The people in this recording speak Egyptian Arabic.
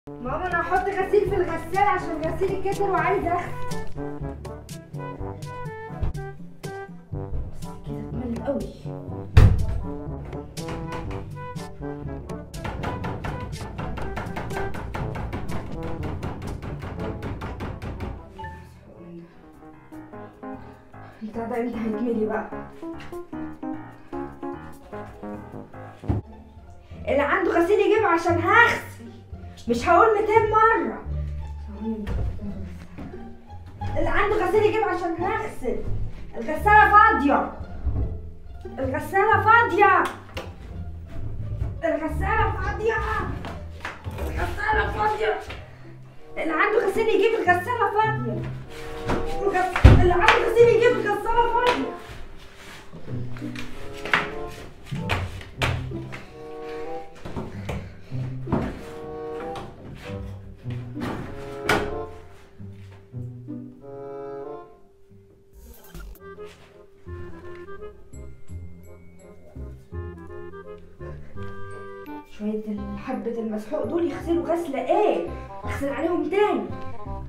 ماما انا هحط غسيل في الغسالة عشان غسيلي كتر وعايز اغسل بس كده اتمل قوي البتاع ده امتى هيتملي بقى اللي عنده غسيل يجيبه عشان هغسل مش هقول 200 مرة اللي عنده غسيل يجيبه عشان هغسل الغسالة فاضية الغسالة فاضية الغسالة فاضية الغسالة فاضية اللي عنده غسيل يجيب الغسالة فاضية الغس- اللي عنده غسيل يجيب الغسالة فاضية شوية حبة المسحوق دول يغسلوا غسلة ايه؟ اغسل عليهم تاني